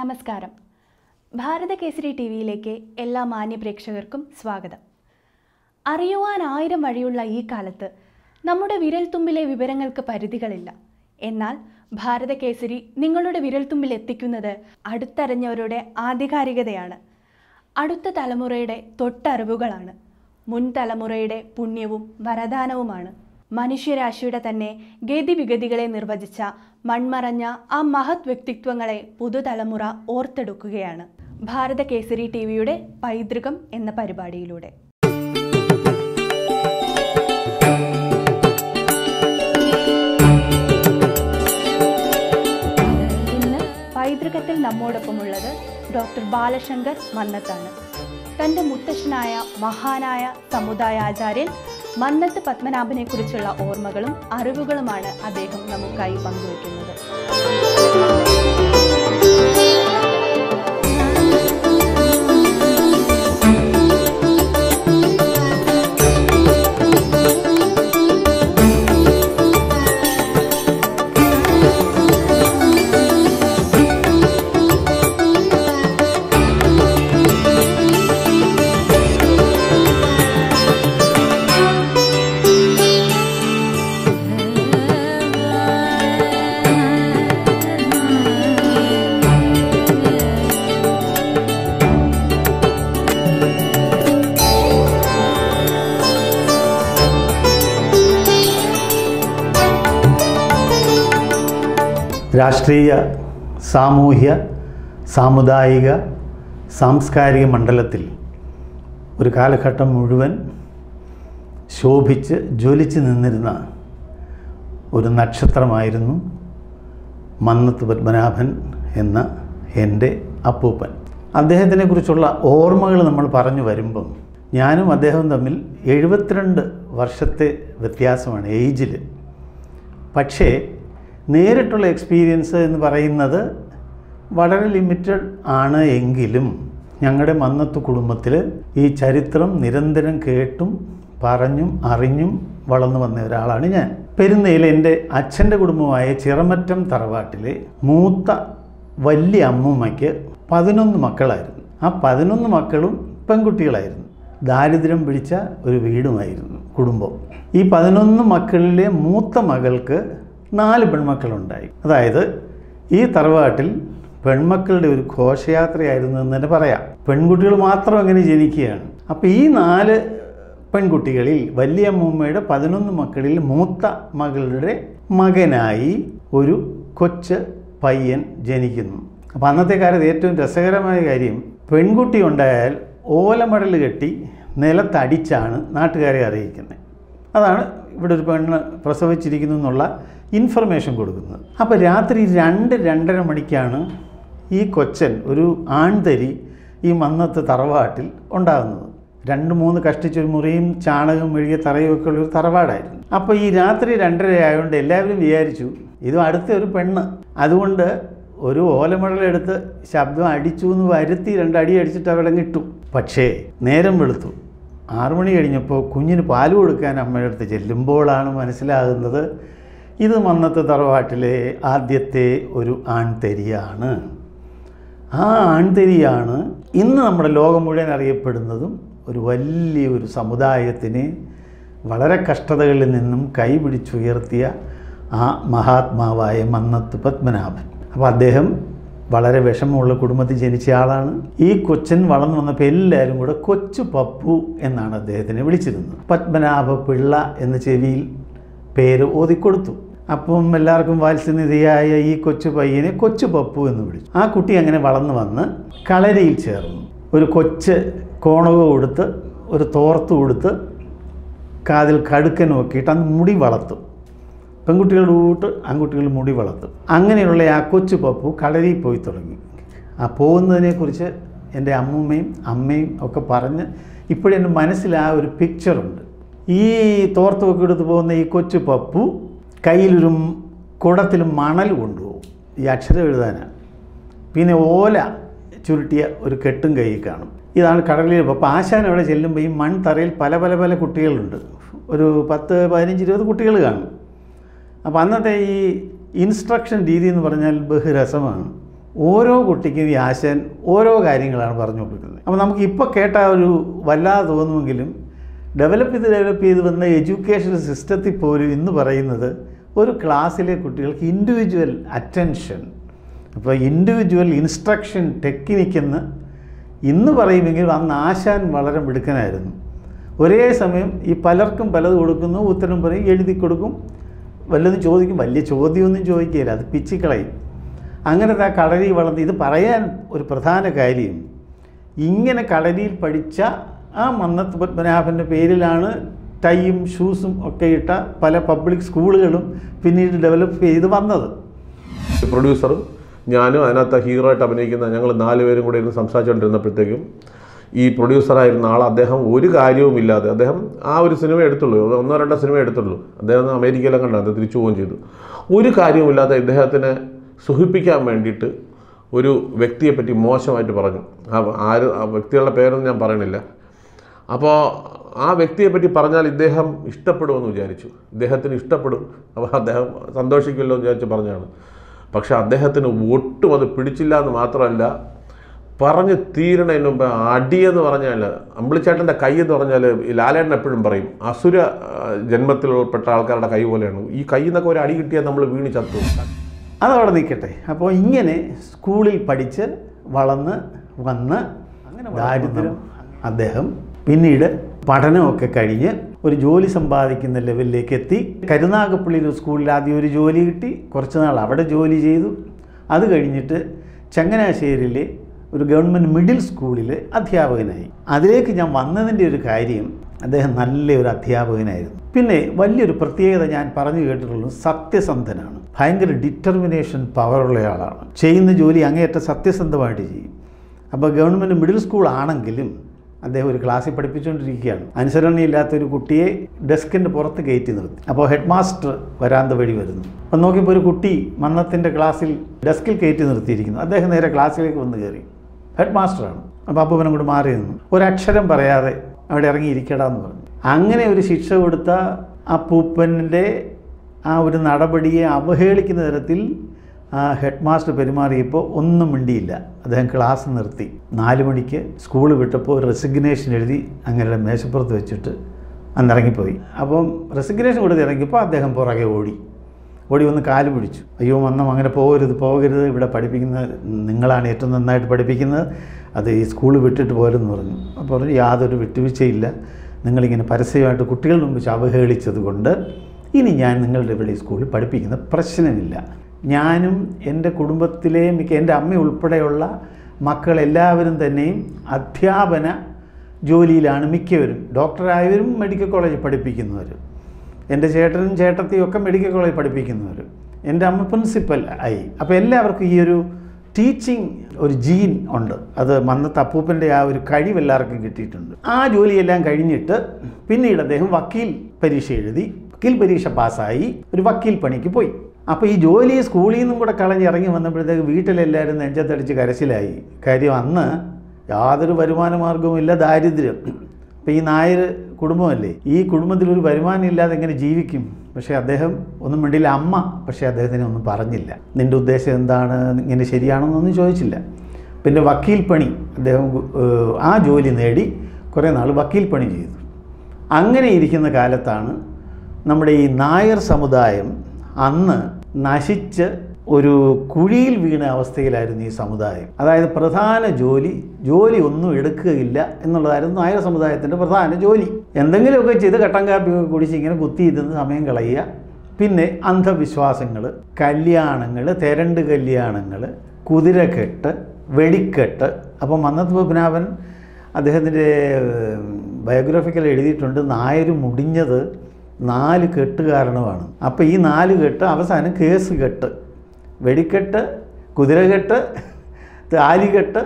നമസ്കാരം ഭാരത കേസരി ടി വിയിലേക്ക് എല്ലാ മാന്യ പ്രേക്ഷകർക്കും സ്വാഗതം അറിയുവാൻ ആയിരം വഴിയുള്ള ഈ കാലത്ത് നമ്മുടെ വിരൽത്തുമ്പിലെ വിവരങ്ങൾക്ക് പരിധികളില്ല എന്നാൽ ഭാരത കേസരി നിങ്ങളുടെ വിരൽത്തുമ്പിൽ എത്തിക്കുന്നത് അടുത്തറിഞ്ഞവരുടെ ആധികാരികതയാണ് അടുത്ത തലമുറയുടെ തൊട്ടറിവുകളാണ് മുൻ തലമുറയുടെ പുണ്യവും വരദാനവുമാണ് മനുഷ്യരാശിയുടെ തന്നെ ഗതിവിഗതികളെ നിർവചിച്ച മൺമറഞ്ഞ ആ മഹത് വ്യക്തിത്വങ്ങളെ പുതുതലമുറ ഓർത്തെടുക്കുകയാണ് ഭാരത കേസരി ടി വിയുടെ പൈതൃകം എന്ന പരിപാടിയിലൂടെ ഇന്ന് പൈതൃകത്തിൽ നമ്മോടൊപ്പമുള്ളത് ഡോക്ടർ ബാലശങ്കർ മന്നത്താണ് തൻ്റെ മുത്തശ്ശനായ മഹാനായ സമുദായാചാര്യൻ മന്നത്ത് പത്മനാഭനെ കുറിച്ചുള്ള ഓർമ്മകളും അറിവുകളുമാണ് അദ്ദേഹം നമുക്കായി പങ്കുവയ്ക്കുന്നത് രാഷ്ട്രീയ സാമൂഹ്യ സാമുദായിക സാംസ്കാരിക മണ്ഡലത്തിൽ ഒരു കാലഘട്ടം മുഴുവൻ ശോഭിച്ച് ജ്വലിച്ച് നിന്നിരുന്ന ഒരു നക്ഷത്രമായിരുന്നു മന്നത്ത് പത്മനാഭൻ എന്ന എൻ്റെ അപ്പൂപ്പൻ അദ്ദേഹത്തിനെക്കുറിച്ചുള്ള ഓർമ്മകൾ നമ്മൾ പറഞ്ഞു വരുമ്പം ഞാനും അദ്ദേഹവും തമ്മിൽ എഴുപത്തിരണ്ട് വർഷത്തെ വ്യത്യാസമാണ് ഏജിൽ പക്ഷേ നേരിട്ടുള്ള എക്സ്പീരിയൻസ് എന്ന് പറയുന്നത് വളരെ ലിമിറ്റഡ് ആണ് എങ്കിലും ഞങ്ങളുടെ മന്നത്ത് കുടുംബത്തിൽ ഈ ചരിത്രം നിരന്തരം കേട്ടും പറഞ്ഞും അറിഞ്ഞും വളർന്നു വന്ന ഒരാളാണ് ഞാൻ പെരുന്നയിൽ എൻ്റെ അച്ഛൻ്റെ കുടുംബമായ ചിറമറ്റം തറവാട്ടിലെ മൂത്ത വലിയ അമ്മൂമ്മയ്ക്ക് പതിനൊന്ന് മക്കളായിരുന്നു ആ പതിനൊന്ന് മക്കളും പെൺകുട്ടികളായിരുന്നു ദാരിദ്ര്യം പിടിച്ച ഒരു വീടുമായിരുന്നു കുടുംബം ഈ പതിനൊന്ന് മക്കളിലെ മൂത്ത മകൾക്ക് നാല് പെൺമക്കളുണ്ടായി അതായത് ഈ തറവാട്ടിൽ പെൺമക്കളുടെ ഒരു ഘോഷയാത്രയായിരുന്നു എന്ന് തന്നെ പറയാം പെൺകുട്ടികൾ മാത്രം അങ്ങനെ ജനിക്കുകയാണ് അപ്പോൾ ഈ നാല് പെൺകുട്ടികളിൽ വലിയ അമ്മൂമ്മയുടെ പതിനൊന്ന് മക്കളിൽ മൂത്ത മകളുടെ മകനായി ഒരു കൊച്ച് പയ്യൻ ജനിക്കുന്നു അപ്പോൾ അന്നത്തെ കാലത്ത് ഏറ്റവും രസകരമായ കാര്യം പെൺകുട്ടി ഉണ്ടായാൽ ഓലമടൽ കെട്ടി നിലത്തടിച്ചാണ് നാട്ടുകാരെ അറിയിക്കുന്നത് അതാണ് ഇവിടെ ഒരു പെണ്ണ് പ്രസവിച്ചിരിക്കുന്നു എന്നുള്ള ഇൻഫർമേഷൻ കൊടുക്കുന്നത് അപ്പോൾ രാത്രി രണ്ട് രണ്ടര മണിക്കാണ് ഈ കൊച്ചൻ ഒരു ആൺതരി ഈ മന്നത്ത് തറവാട്ടിൽ ഉണ്ടാകുന്നത് രണ്ട് മൂന്ന് കഷ്ടിച്ചൊരു മുറിയും ചാണകം മെഴുകിയ തറയും ഒക്കെ ഉള്ളൊരു തറവാടായിരുന്നു അപ്പോൾ ഈ രാത്രി രണ്ടര ആയതുകൊണ്ട് എല്ലാവരും വിചാരിച്ചു ഇത് അടുത്ത ഒരു പെണ്ണ് അതുകൊണ്ട് ഒരു ഓലമടലെടുത്ത് ശബ്ദം അടിച്ചു എന്ന് വരുത്തി രണ്ടടി അടിച്ചിട്ട് അവിടെ ഇട്ടു പക്ഷേ നേരം വെളുത്തു ആറു മണി കഴിഞ്ഞപ്പോൾ കുഞ്ഞിന് പാല് കൊടുക്കാൻ അമ്മയുടെ അടുത്ത് ചെല്ലുമ്പോഴാണ് മനസ്സിലാകുന്നത് ഇത് മന്നത്തെ തറവാട്ടിലെ ആദ്യത്തെ ഒരു ആൺതരിയാണ് ആ ആൺതരിയാണ് ഇന്ന് നമ്മുടെ ലോകം മുഴുവൻ അറിയപ്പെടുന്നതും ഒരു വലിയ ഒരു സമുദായത്തിനെ വളരെ കഷ്ടതകളിൽ നിന്നും കൈപിടിച്ചുയർത്തിയ ആ മഹാത്മാവായ മന്നത്ത് പത്മനാഭൻ അപ്പോൾ അദ്ദേഹം വളരെ വിഷമമുള്ള കുടുംബത്തിൽ ജനിച്ച ആളാണ് ഈ കൊച്ചൻ വളർന്നു വന്നപ്പോൾ എല്ലാവരും കൂടെ കൊച്ചു പപ്പു എന്നാണ് അദ്ദേഹത്തിനെ വിളിച്ചിരുന്നത് പത്മനാഭ പിള്ള എന്ന ചെവിയിൽ പേര് ഓതിക്കൊടുത്തു അപ്പം എല്ലാവർക്കും വാത്സനിധിയായ ഈ കൊച്ചു പയ്യനെ കൊച്ചു പപ്പു എന്ന് വിളിച്ചു ആ കുട്ടി അങ്ങനെ വളർന്നു വന്ന് കളരിയിൽ ചേർന്നു ഒരു കൊച്ച് കോണക കൊടുത്ത് ഒരു തോർത്ത് കൊടുത്ത് കാതിൽ കടുക്കൻ നോക്കിയിട്ട് അന്ന് മുടി വളർത്തും പെൺകുട്ടികളുടെ കൂട്ട് ആൺകുട്ടികൾ മുടി വളർത്തും അങ്ങനെയുള്ള ആ കൊച്ചു പപ്പു കളരിയിൽ പോയി തുടങ്ങി ആ പോകുന്നതിനെക്കുറിച്ച് എൻ്റെ അമ്മൂമ്മയും അമ്മയും ഒക്കെ പറഞ്ഞ് ഇപ്പോഴും എൻ്റെ മനസ്സിൽ ആ ഒരു പിക്ചറുണ്ട് ഈ തോർത്ത് ഒക്കെ എടുത്ത് പോകുന്ന ഈ കൊച്ചു പപ്പു കയ്യിലൊരു കുടത്തിൽ മണൽ കൊണ്ടുപോകും ഈ അക്ഷരം എഴുതാനാണ് പിന്നെ ഓല ചുരുട്ടിയ ഒരു കെട്ടും കയ്യിൽ കാണും ഇതാണ് കടലിൽ അപ്പോൾ ആശാൻ അവിടെ ചെല്ലുമ്പോൾ ഈ മൺതറയിൽ പല പല പല കുട്ടികളുണ്ട് ഒരു പത്ത് പതിനഞ്ച് ഇരുപത് കുട്ടികൾ കാണും അപ്പോൾ അന്നത്തെ ഈ ഇൻസ്ട്രക്ഷൻ രീതി എന്ന് പറഞ്ഞാൽ ബഹുരസമാണ് ഓരോ കുട്ടിക്കും ഈ ആശാൻ ഓരോ കാര്യങ്ങളാണ് പറഞ്ഞു കൊടുക്കുന്നത് അപ്പോൾ നമുക്ക് ഇപ്പോൾ കേട്ട ഒരു വല്ലാതെ തോന്നുമെങ്കിലും ഡെവലപ്പ് ചെയ്ത് ഡെവലപ്പ് ചെയ്ത് വന്ന എഡ്യൂക്കേഷൻ സിസ്റ്റത്തിൽ പോലും ഇന്ന് പറയുന്നത് ഒരു ക്ലാസ്സിലെ കുട്ടികൾക്ക് ഇൻഡിവിജ്വൽ അറ്റൻഷൻ ഇപ്പോൾ ഇൻഡിവിജ്വൽ ഇൻസ്ട്രക്ഷൻ ടെക്നിക്ക് എന്ന് ഇന്ന് പറയുമെങ്കിലും അന്ന് ആശാൻ വളരെ മിടുക്കനായിരുന്നു ഒരേ സമയം ഈ പലർക്കും പലത് കൊടുക്കുന്നു ഉത്തരം പറയും എഴുതി കൊടുക്കും വല്ലതും ചോദിക്കും വലിയ ചോദ്യമൊന്നും ചോദിക്കുകയില്ല അത് പിച്ചിക്കളയും അങ്ങനത്തെ ആ കളരി വളർന്ന് ഇത് പറയാൻ ഒരു പ്രധാന കാര്യം ഇങ്ങനെ കളരിയിൽ പഠിച്ച ആ മന്നത്ത് പത്മനാഭൻ്റെ പേരിലാണ് ടൈയും ഷൂസും ഒക്കെ ഇട്ട പല പബ്ലിക് സ്കൂളുകളും പിന്നീട് ഡെവലപ്പ് ചെയ്ത് വന്നത് പ്രൊഡ്യൂസറും ഞാനും അതിനകത്ത് ഹീറോ ആയിട്ട് അഭിനയിക്കുന്ന ഞങ്ങൾ നാലുപേരും കൂടെ ഇരുന്ന് സംസാരിച്ചുകൊണ്ടിരുന്നപ്പോഴത്തേക്കും ഈ പ്രൊഡ്യൂസറായിരുന്ന ആൾ അദ്ദേഹം ഒരു കാര്യവുമില്ലാതെ അദ്ദേഹം ആ ഒരു സിനിമ എടുത്തുള്ളൂ ഒന്നോ രണ്ടോ സിനിമ എടുത്തുള്ളൂ അദ്ദേഹം അമേരിക്കയിലും കണ്ടു അത് തിരിച്ചു പോവുകയും ചെയ്തു ഒരു കാര്യവുമില്ലാതെ ഇദ്ദേഹത്തിനെ സുഖിപ്പിക്കാൻ വേണ്ടിയിട്ട് ഒരു വ്യക്തിയെപ്പറ്റി മോശമായിട്ട് പറഞ്ഞു ആ ആര് ആ വ്യക്തികളുടെ പേരൊന്നും ഞാൻ പറയണില്ല അപ്പോൾ ആ വ്യക്തിയെപ്പറ്റി പറഞ്ഞാൽ ഇദ്ദേഹം ഇഷ്ടപ്പെടുമെന്ന് വിചാരിച്ചു ഇദ്ദേഹത്തിന് ഇഷ്ടപ്പെടും അപ്പോൾ അദ്ദേഹം സന്തോഷിക്കുമല്ലോ എന്ന് വിചാരിച്ച് പറഞ്ഞാണ് പക്ഷേ അദ്ദേഹത്തിന് ഒട്ടും അത് പിടിച്ചില്ല എന്ന് മാത്രമല്ല പറഞ്ഞ് തീരണതിന് മുമ്പ് അടിയെന്ന് പറഞ്ഞാൽ അമ്പിളിച്ചേട്ടൻ്റെ കൈ എന്ന് പറഞ്ഞാൽ ഈ ലാലേട്ടൻ എപ്പോഴും പറയും അസുര ആ, ജന്മത്തിൽപ്പെട്ട ആൾക്കാരുടെ കൈ പോലെയാണ് ഈ കയ്യിൽ നിന്നൊക്കെ ഒരു അടി കിട്ടിയാൽ നമ്മൾ വീണ് ചത്തു അതവിടെ നിൽക്കട്ടെ അപ്പോൾ ഇങ്ങനെ സ്കൂളിൽ പഠിച്ച് വളർന്ന് വന്ന് അങ്ങനെ ദാരിദ്ര്യം അദ്ദേഹം പിന്നീട് പഠനമൊക്കെ കഴിഞ്ഞ് ഒരു ജോലി സമ്പാദിക്കുന്ന ലെവലിലേക്ക് എത്തി കരുനാഗപ്പള്ളിയിൽ ഒരു സ്കൂളിൽ ആദ്യം ഒരു ജോലി കിട്ടി കുറച്ച് നാൾ അവിടെ ജോലി ചെയ്തു അത് കഴിഞ്ഞിട്ട് ചങ്ങനാശ്ശേരിയിലെ ഒരു ഗവൺമെൻറ് മിഡിൽ സ്കൂളിൽ അധ്യാപകനായി അതിലേക്ക് ഞാൻ വന്നതിൻ്റെ ഒരു കാര്യം അദ്ദേഹം നല്ലൊരു അധ്യാപകനായിരുന്നു പിന്നെ വലിയൊരു പ്രത്യേകത ഞാൻ പറഞ്ഞു കേട്ടിട്ടുള്ളൂ സത്യസന്ധനാണ് ഭയങ്കര ഡിറ്റർമിനേഷൻ പവറുള്ള ആളാണ് ചെയ്യുന്ന ജോലി അങ്ങേയറ്റം സത്യസന്ധമായിട്ട് ചെയ്യും അപ്പോൾ ഗവൺമെൻറ് മിഡിൽ സ്കൂൾ ആണെങ്കിലും അദ്ദേഹം ഒരു ക്ലാസ്സിൽ പഠിപ്പിച്ചുകൊണ്ടിരിക്കുകയാണ് അനുസരണയില്ലാത്ത ഒരു കുട്ടിയെ ഡെസ്കിൻ്റെ പുറത്ത് കയറ്റി നിർത്തി അപ്പോൾ ഹെഡ് മാസ്റ്റർ വരാന്ത വഴി വരുന്നു അപ്പം നോക്കിയപ്പോൾ ഒരു കുട്ടി മന്നത്തിൻ്റെ ക്ലാസ്സിൽ ഡെസ്കിൽ കയറ്റി നിർത്തിയിരിക്കുന്നു അദ്ദേഹം നേരെ ക്ലാസ്സിലേക്ക് വന്ന് കയറി ഹെഡ് മാസ്റ്ററാണ് അപ്പോൾ അപ്പൂപ്പനും കൂടെ മാറി നിന്നു ഒരക്ഷരം പറയാതെ അവിടെ ഇറങ്ങിയിരിക്കടാന്ന് പറഞ്ഞു അങ്ങനെ ഒരു ശിക്ഷ കൊടുത്ത അപ്പൂപ്പൻ്റെ ആ ഒരു നടപടിയെ അവഹേളിക്കുന്ന തരത്തിൽ ആ ഹെഡ് മാസ്റ്റർ പെരുമാറിയപ്പോൾ ഒന്നും മിണ്ടിയില്ല അദ്ദേഹം ക്ലാസ് നിർത്തി നാല് മണിക്ക് സ്കൂൾ വിട്ടപ്പോൾ ഒരു റെസിഗ്നേഷൻ എഴുതി അങ്ങനെ മേശപ്പുറത്ത് വെച്ചിട്ട് അന്നിറങ്ങിപ്പോയി അപ്പം റെസിഗ്നേഷൻ കൊടുത്ത് ഇറങ്ങിയപ്പോൾ അദ്ദേഹം പുറകെ ഓടി ഓടി വന്ന് കാല് പിടിച്ചു അയ്യോ വന്നം അങ്ങനെ പോകരുത് പോകരുത് ഇവിടെ പഠിപ്പിക്കുന്ന നിങ്ങളാണ് ഏറ്റവും നന്നായിട്ട് പഠിപ്പിക്കുന്നത് അത് ഈ സ്കൂൾ വിട്ടിട്ട് പോരെന്ന് പറഞ്ഞു അപ്പോൾ പറഞ്ഞു യാതൊരു വിട്ടുവീഴ്ചയില്ല നിങ്ങളിങ്ങനെ പരസ്യമായിട്ട് കുട്ടികളുടെ മുമ്പ് അവഹേളിച്ചത് കൊണ്ട് ഇനി ഞാൻ നിങ്ങളുടെ ഇവിടെ ഈ സ്കൂളിൽ പഠിപ്പിക്കുന്ന പ്രശ്നമില്ല ഞാനും എൻ്റെ കുടുംബത്തിലെ മിക്ക എൻ്റെ അമ്മ ഉൾപ്പെടെയുള്ള മക്കളെല്ലാവരും തന്നെയും അധ്യാപന ജോലിയിലാണ് മിക്കവരും ഡോക്ടറായവരും മെഡിക്കൽ കോളേജിൽ പഠിപ്പിക്കുന്നവരും എൻ്റെ ചേട്ടനും ചേട്ടത്തിയും ഒക്കെ മെഡിക്കൽ കോളേജിൽ പഠിപ്പിക്കുന്നവർ എൻ്റെ അമ്മ പ്രിൻസിപ്പൽ ആയി അപ്പോൾ എല്ലാവർക്കും ഈ ഒരു ടീച്ചിങ് ഒരു ജീൻ ഉണ്ട് അത് മന്നത്ത് അപ്പൂപ്പൻ്റെ ആ ഒരു കഴിവ് എല്ലാവർക്കും കിട്ടിയിട്ടുണ്ട് ആ ജോലിയെല്ലാം കഴിഞ്ഞിട്ട് പിന്നീട് അദ്ദേഹം വക്കീൽ പരീക്ഷ എഴുതി വക്കീൽ പരീക്ഷ പാസ്സായി ഒരു വക്കീൽ പണിക്ക് പോയി അപ്പോൾ ഈ ജോലി സ്കൂളിൽ നിന്നും കൂടെ കളഞ്ഞ് ഇറങ്ങി വന്നപ്പോഴത്തേക്ക് വീട്ടിലെല്ലാവരും നെഞ്ചത്തടിച്ച് കരച്ചിലായി കാര്യം അന്ന് യാതൊരു വരുമാന മാർഗവുമില്ല ദാരിദ്ര്യം അപ്പോൾ ഈ നായർ കുടുംബമല്ലേ ഈ കുടുംബത്തിൽ ഒരു വരുമാനം ഇല്ലാതെ എങ്ങനെ ജീവിക്കും പക്ഷേ അദ്ദേഹം ഒന്നും വേണ്ടിയില്ല അമ്മ പക്ഷേ അദ്ദേഹത്തിന് ഒന്നും പറഞ്ഞില്ല നിൻ്റെ ഉദ്ദേശം എന്താണ് ഇങ്ങനെ ശരിയാണെന്നൊന്നും ചോദിച്ചില്ല പിന്നെ വക്കീൽ പണി അദ്ദേഹം ഏഹ്, ആ ജോലി നേടി കുറേ നാൾ വക്കീൽ പണി ചെയ്തു അങ്ങനെ ഇരിക്കുന്ന കാലത്താണ് നമ്മുടെ ഈ നായർ സമുദായം അന്ന് നശിച്ച് ഒരു കുഴിയിൽ വീണ അവസ്ഥയിലായിരുന്നു ഈ സമുദായം അതായത് പ്രധാന ജോലി ജോലി ഒന്നും എടുക്കുകയില്ല എന്നുള്ളതായിരുന്നു നായർ സമുദായത്തിൻ്റെ പ്രധാന ജോലി എന്തെങ്കിലുമൊക്കെ ചെയ്ത് കട്ടൻ കാപ്പിയൊക്കെ കുടിച്ച് ഇങ്ങനെ കുത്തിയിരുന്ന് സമയം കളയുക പിന്നെ അന്ധവിശ്വാസങ്ങൾ കല്യാണങ്ങൾ തെരണ്ട് കല്യാണങ്ങൾ കുതിരക്കെട്ട് വെടിക്കെട്ട് അപ്പം മന്നത്ത് പത്മനാഭൻ അദ്ദേഹത്തിൻ്റെ ബയോഗ്രാഫിക്കൽ എഴുതിയിട്ടുണ്ട് നായർ മുടിഞ്ഞത് നാല് കെട്ട് കാരണമാണ് അപ്പോൾ ഈ നാല് കെട്ട് അവസാനം കേസ് കെട്ട് വെടിക്കെട്ട് കുതിരകെട്ട് താലികെട്ട്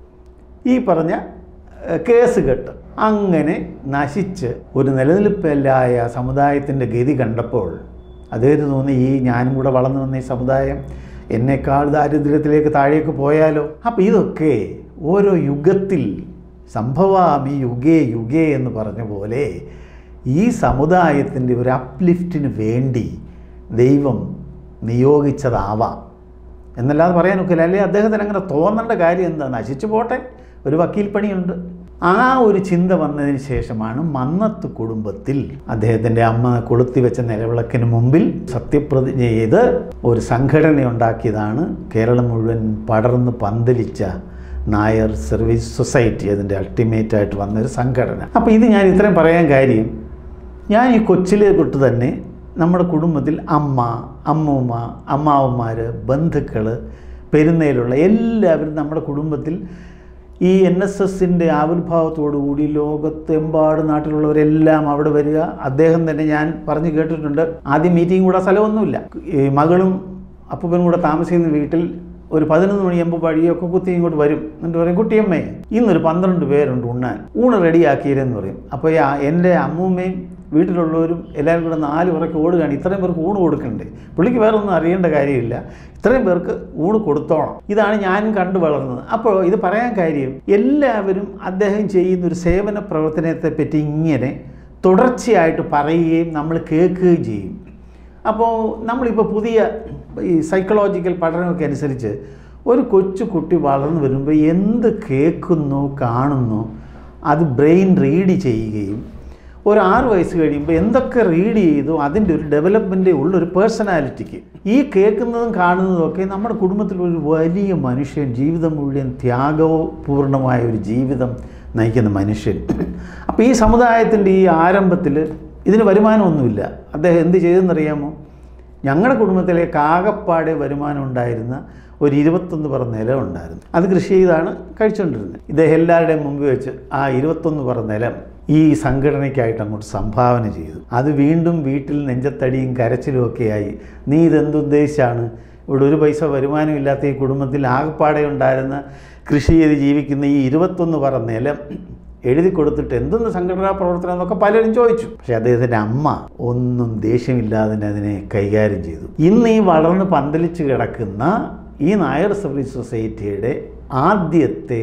ഈ പറഞ്ഞ ഏഹ്, കേസ് കെട്ട് അങ്ങനെ നശിച്ച് ഒരു നിലനിൽപ്പില്ലായ സമുദായത്തിൻ്റെ ഗതി കണ്ടപ്പോൾ അദ്ദേഹത്തിന് തോന്നി ഈ ഞാനും കൂടെ വളർന്നു വന്ന ഈ സമുദായം എന്നേക്കാൾ ദാരിദ്ര്യത്തിലേക്ക് താഴേക്ക് പോയാലോ അപ്പോൾ ഇതൊക്കെ ഓരോ യുഗത്തിൽ സംഭവാമി യുഗേ യുഗേ എന്ന് പറഞ്ഞ പോലെ ഈ സമുദായത്തിൻ്റെ ഒരു അപ്ലിഫ്റ്റിന് വേണ്ടി ദൈവം നിയോഗിച്ചതാവാം എന്നല്ലാതെ പറയാനൊക്കില്ല അല്ലേ അദ്ദേഹത്തിന് അങ്ങനെ തോന്നേണ്ട കാര്യം എന്താ നശിച്ചു പോട്ടെ ഒരു വക്കീൽ പണിയുണ്ട് ആ ഒരു ചിന്ത വന്നതിന് ശേഷമാണ് മന്നത്ത് കുടുംബത്തിൽ അദ്ദേഹത്തിൻ്റെ അമ്മ കൊളുത്തി വെച്ച നിലവിളക്കിന് മുമ്പിൽ സത്യപ്രതിജ്ഞ ചെയ്ത് ഒരു സംഘടന ഉണ്ടാക്കിയതാണ് കേരളം മുഴുവൻ പടർന്ന് പന്തലിച്ച നായർ സർവീസ് സൊസൈറ്റി അതിൻ്റെ അൾട്ടിമേറ്റ് ആയിട്ട് വന്നൊരു സംഘടന അപ്പോൾ ഇത് ഞാൻ ഇത്രയും പറയാൻ കാര്യം ഞാൻ ഈ കൊച്ചിലെ തൊട്ട് തന്നെ നമ്മുടെ കുടുംബത്തിൽ അമ്മ അമ്മൂമ്മ അമ്മാവന്മാർ ബന്ധുക്കൾ പെരുന്നയിലുള്ള എല്ലാവരും നമ്മുടെ കുടുംബത്തിൽ ഈ എൻ എസ് എസിൻ്റെ ആവിർഭാവത്തോടുകൂടി ലോകത്തെമ്പാട് നാട്ടിലുള്ളവരെല്ലാം അവിടെ വരിക അദ്ദേഹം തന്നെ ഞാൻ പറഞ്ഞു കേട്ടിട്ടുണ്ട് ആദ്യം മീറ്റിംഗ് കൂടാൻ സ്ഥലമൊന്നുമില്ല ഈ മകളും അപ്പൂപ്പനും കൂടെ താമസിക്കുന്ന വീട്ടിൽ ഒരു പതിനൊന്ന് മണിയാകുമ്പോൾ വഴിയൊക്കെ കുത്തി ഇങ്ങോട്ട് വരും എന്നിട്ട് പറയും കുട്ടിയമ്മേ ഇന്നൊരു പന്ത്രണ്ട് പേരുണ്ട് ഉണ്ണാൻ ഊണ് റെഡിയാക്കിയിരെന്ന് പറയും അപ്പോൾ ഈ ആ- എൻ്റെ അമ്മൂമ്മയും വീട്ടിലുള്ളവരും എല്ലാവരും കൂടെ നാല് പേർക്ക് ഓടുകയാണ് ഇത്രയും പേർക്ക് ഊണ് കൊടുക്കണ്ടേ പുള്ളിക്ക് വേറെ ഒന്നും അറിയേണ്ട കാര്യമില്ല ഇത്രയും പേർക്ക് ഊണ് കൊടുത്തോണം ഇതാണ് ഞാനും കണ്ടു വളർന്നത് അപ്പോൾ ഇത് പറയാൻ കാര്യം എല്ലാവരും അദ്ദേഹം ചെയ്യുന്ന ഒരു സേവന പ്രവർത്തനത്തെ പറ്റി ഇങ്ങനെ തുടർച്ചയായിട്ട് പറയുകയും നമ്മൾ കേൾക്കുകയും ചെയ്യും അപ്പോൾ നമ്മളിപ്പോൾ പുതിയ ഈ സൈക്കോളജിക്കൽ പഠനമൊക്കെ അനുസരിച്ച് ഒരു കൊച്ചു കുട്ടി വളർന്നു വരുമ്പോൾ എന്ത് കേൾക്കുന്നു കാണുന്നു അത് ബ്രെയിൻ റീഡ് ചെയ്യുകയും ഒരു ആറ് വയസ്സ് കഴിയുമ്പോൾ എന്തൊക്കെ റീഡ് ചെയ്തു അതിൻ്റെ ഒരു ഡെവലപ്മെൻ്റ് ഉള്ള ഒരു പേഴ്സണാലിറ്റിക്ക് ഈ കേൾക്കുന്നതും കാണുന്നതും ഒക്കെ നമ്മുടെ കുടുംബത്തിൽ ഒരു വലിയ മനുഷ്യൻ ജീവിതം മുഴുവൻ ത്യാഗപൂർണമായ ഒരു ജീവിതം നയിക്കുന്ന മനുഷ്യൻ അപ്പോൾ ഈ സമുദായത്തിൻ്റെ ഈ ആരംഭത്തിൽ ഇതിന് വരുമാനമൊന്നുമില്ല അദ്ദേഹം എന്ത് ചെയ്തെന്നറിയാമോ ഞങ്ങളുടെ കുടുംബത്തിലെ കാകപ്പാടെ വരുമാനം ഉണ്ടായിരുന്ന ഒരു ഇരുപത്തൊന്ന് പറ നിലം ഉണ്ടായിരുന്നു അത് കൃഷി ചെയ്താണ് കഴിച്ചുകൊണ്ടിരുന്നത് ഇദ്ദേഹം എല്ലാവരുടെയും മുമ്പിൽ വെച്ച് ആ ഇരുപത്തൊന്ന് പറ നിലം ഈ സംഘടനയ്ക്കായിട്ട് അങ്ങോട്ട് സംഭാവന ചെയ്തു അത് വീണ്ടും വീട്ടിൽ നെഞ്ചത്തടിയും കരച്ചിലും ഒക്കെയായി നീ ഇതെന്തുദ്ദേശിച്ചാണ് ഇവിടെ ഒരു പൈസ വരുമാനമില്ലാത്ത ഈ കുടുംബത്തിൽ ആകപ്പാടെ ഉണ്ടായിരുന്ന കൃഷി ചെയ്ത് ജീവിക്കുന്ന ഈ ഇരുപത്തൊന്ന് പറ നിലം എഴുതി കൊടുത്തിട്ട് എന്തെന്ന് സംഘടനാ പ്രവർത്തനം എന്നൊക്കെ പലരും ചോദിച്ചു പക്ഷെ അദ്ദേഹത്തിൻ്റെ അമ്മ ഒന്നും ദേഷ്യമില്ലാതെ തന്നെ അതിനെ കൈകാര്യം ചെയ്തു ഇന്ന് ഈ വളർന്ന് പന്തലിച്ച് കിടക്കുന്ന ഈ നായർ സർവീസ് സൊസൈറ്റിയുടെ ആദ്യത്തെ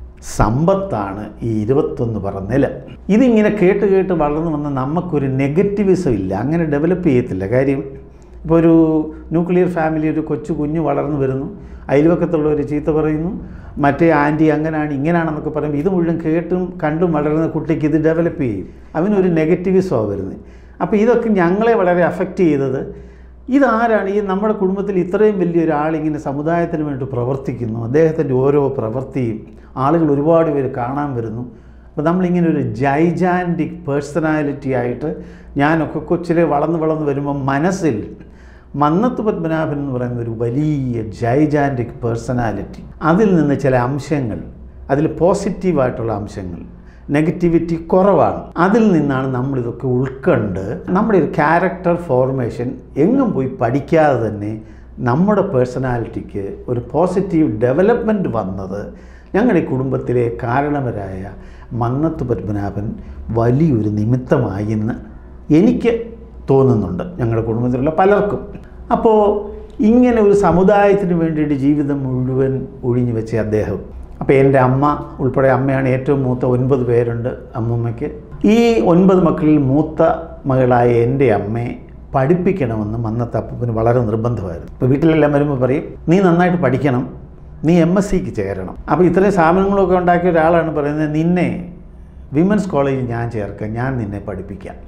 സമ്പത്താണ് ഈ ഇരുപത്തൊന്ന് പറ നിലം ഇതിങ്ങനെ കേട്ട് കേട്ട് വളർന്നു വന്ന നമുക്കൊരു നെഗറ്റിവിസം ഇല്ല അങ്ങനെ ഡെവലപ്പ് ചെയ്യത്തില്ല കാര്യം ഇപ്പോൾ ഒരു ന്യൂക്ലിയർ ഫാമിലി ഒരു കൊച്ചു കുഞ്ഞ് വളർന്നു വരുന്നു അയൽവക്കത്തുള്ളവർ ചീത്ത പറയുന്നു മറ്റേ ആൻറ്റി അങ്ങനെയാണ് ഇങ്ങനെയാണെന്നൊക്കെ പറയുമ്പോൾ ഇത് മുഴുവൻ കേട്ടും കണ്ടും വളരുന്ന കുട്ടിക്ക് ഇത് ഡെവലപ്പ് ചെയ്യും അവനൊരു നെഗറ്റിവിസമാണ് വരുന്നത് അപ്പോൾ ഇതൊക്കെ ഞങ്ങളെ വളരെ അഫക്റ്റ് ചെയ്തത് ഇതാരാണ് ഈ നമ്മുടെ കുടുംബത്തിൽ ഇത്രയും വലിയൊരാളിങ്ങനെ സമുദായത്തിന് വേണ്ടി പ്രവർത്തിക്കുന്നു അദ്ദേഹത്തിൻ്റെ ഓരോ പ്രവൃത്തിയും ആളുകൾ ഒരുപാട് പേര് കാണാൻ വരുന്നു അപ്പോൾ നമ്മളിങ്ങനെ ഒരു ജൈജാൻറ്റിക് പേഴ്സണാലിറ്റി ആയിട്ട് ഞാനൊക്കെ കൊച്ചിലെ വളർന്ന് വളർന്ന് വരുമ്പോൾ മനസ്സിൽ മന്നത്ത് പത്മനാഭൻ എന്ന് പറയുന്ന ഒരു വലിയ ജൈജാൻറ്റിക് പേഴ്സണാലിറ്റി അതിൽ നിന്ന് ചില അംശങ്ങൾ അതിൽ പോസിറ്റീവായിട്ടുള്ള അംശങ്ങൾ നെഗറ്റിവിറ്റി കുറവാണ് അതിൽ നിന്നാണ് നമ്മളിതൊക്കെ ഉൾക്കൊണ്ട് നമ്മുടെ ഒരു ക്യാരക്ടർ ഫോർമേഷൻ എങ്ങും പോയി പഠിക്കാതെ തന്നെ നമ്മുടെ പേഴ്സണാലിറ്റിക്ക് ഒരു പോസിറ്റീവ് ഡെവലപ്മെൻറ്റ് വന്നത് ഞങ്ങളുടെ ഈ കുടുംബത്തിലെ കാരണവരായ മന്നത്ത് പത്മനാഭൻ വലിയൊരു നിമിത്തമായി എന്ന് എനിക്ക് തോന്നുന്നുണ്ട് ഞങ്ങളുടെ കുടുംബത്തിലുള്ള പലർക്കും അപ്പോൾ ഇങ്ങനെ ഒരു സമുദായത്തിന് വേണ്ടിയിട്ട് ജീവിതം മുഴുവൻ ഒഴിഞ്ഞു വെച്ച അദ്ദേഹം അപ്പോൾ എൻ്റെ അമ്മ ഉൾപ്പെടെ അമ്മയാണ് ഏറ്റവും മൂത്ത ഒൻപത് പേരുണ്ട് അമ്മൂമ്മയ്ക്ക് ഈ ഒൻപത് മക്കളിൽ മൂത്ത മകളായ എൻ്റെ അമ്മയെ പഠിപ്പിക്കണമെന്ന് മന്നത്തെ അപ്പൂപ്പന് വളരെ നിർബന്ധമായിരുന്നു ഇപ്പോൾ വീട്ടിലെല്ലാം വരുമ്പോൾ പറയും നീ നന്നായിട്ട് പഠിക്കണം നീ എം എസ് സിക്ക് ചേരണം അപ്പോൾ ഇത്രയും സ്ഥാപനങ്ങളൊക്കെ ഉണ്ടാക്കിയ ഒരാളാണ് പറയുന്നത് നിന്നെ വിമൻസ് കോളേജിൽ ഞാൻ ചേർക്കാം ഞാൻ നിന്നെ പഠിപ്പിക്കാം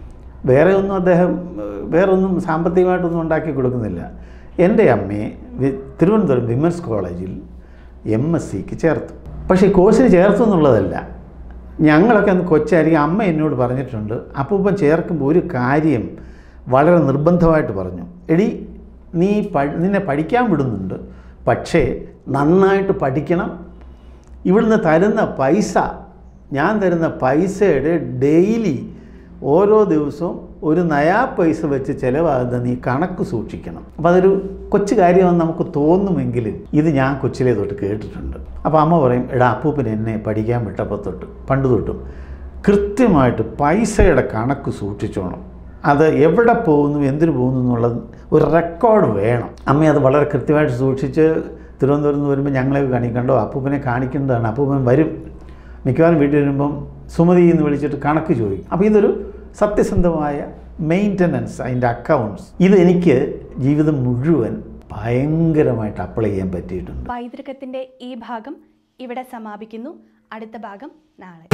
വേറെ ഒന്നും അദ്ദേഹം ഏഹ്, വേറെ ഒന്നും സാമ്പത്തികമായിട്ടൊന്നും ഉണ്ടാക്കി കൊടുക്കുന്നില്ല എൻ്റെ അമ്മയെ വി- തിരുവനന്തപുരം വിമൻസ് കോളേജിൽ എം എസ് സിക്ക് ചേർത്തു പക്ഷേ ഈ കോഴ്സിന് ചേർത്തു എന്നുള്ളതല്ല ഞങ്ങളൊക്കെ അന്ന് കൊച്ചായിരിക്കും അമ്മ എന്നോട് പറഞ്ഞിട്ടുണ്ട് അപ്പൂപ്പൻ ചേർക്കുമ്പോൾ ഒരു കാര്യം വളരെ നിർബന്ധമായിട്ട് പറഞ്ഞു എടി നീ പഠി നിന്നെ പഠിക്കാൻ വിടുന്നുണ്ട് പക്ഷേ നന്നായിട്ട് പഠിക്കണം ഇവിടുന്ന് തരുന്ന പൈസ ഞാൻ തരുന്ന പൈസയുടെ ഡെയിലി ഓരോ ദിവസവും ഒരു നയാ പൈസ വെച്ച് ചിലവാകുന്ന നീ കണക്ക് സൂക്ഷിക്കണം അപ്പോൾ അതൊരു കൊച്ചു കാര്യമെന്ന് നമുക്ക് തോന്നുമെങ്കിലും ഇത് ഞാൻ കൊച്ചിലെ തൊട്ട് കേട്ടിട്ടുണ്ട് അപ്പോൾ അമ്മ പറയും എടാ അപ്പൂപ്പൻ എന്നെ പഠിക്കാൻ വിട്ടപ്പോൾ തൊട്ട് പണ്ട് തൊട്ടും കൃത്യമായിട്ട് പൈസയുടെ കണക്ക് സൂക്ഷിച്ചോണം അത് എവിടെ പോകുന്നു എന്തിനു പോകുന്നു എന്നുള്ളത് ഒരു റെക്കോർഡ് വേണം അമ്മ അത് വളരെ കൃത്യമായിട്ട് സൂക്ഷിച്ച് തിരുവനന്തപുരത്ത് നിന്ന് വരുമ്പോൾ ഞങ്ങളെ കാണിക്കണ്ടോ അപ്പൂപ്പനെ കാണിക്കേണ്ടതാണ് അപ്പൂപ്പൻ വരും മിക്കവാറും വീട്ടിൽ വരുമ്പം സുമതി എന്ന് വിളിച്ചിട്ട് കണക്ക് ചോദിക്കും അപ്പോൾ ഇതൊരു സത്യസന്ധമായ മെയിൻ്റനൻസ് അതിൻ്റെ അക്കൗണ്ട്സ് ഇത് എനിക്ക് ജീവിതം മുഴുവൻ ഭയങ്കരമായിട്ട് അപ്ലൈ ചെയ്യാൻ പറ്റിയിട്ടുണ്ട് പൈതൃകത്തിൻ്റെ ഈ ഭാഗം ഇവിടെ സമാപിക്കുന്നു അടുത്ത ഭാഗം നാളെ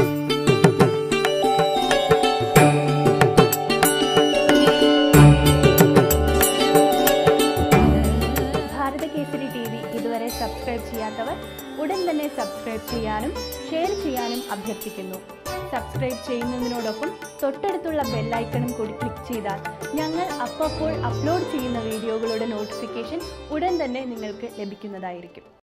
ഭാരത കേസരി ടി വി ഇതുവരെ സബ്സ്ക്രൈബ് ചെയ്യാത്തവർ ഉടൻ തന്നെ സബ്സ്ക്രൈബ് ചെയ്യാനും ഷെയർ ചെയ്യാനും അഭ്യർത്ഥിക്കുന്നു സബ്സ്ക്രൈബ് ചെയ്യുന്നതിനോടൊപ്പം തൊട്ടടുത്തുള്ള ബെല്ലൈക്കണും കൂടി ക്ലിക്ക് ചെയ്താൽ ഞങ്ങൾ അപ്പോൾ അപ്ലോഡ് ചെയ്യുന്ന വീഡിയോകളുടെ നോട്ടിഫിക്കേഷൻ ഉടൻ തന്നെ നിങ്ങൾക്ക് ലഭിക്കുന്നതായിരിക്കും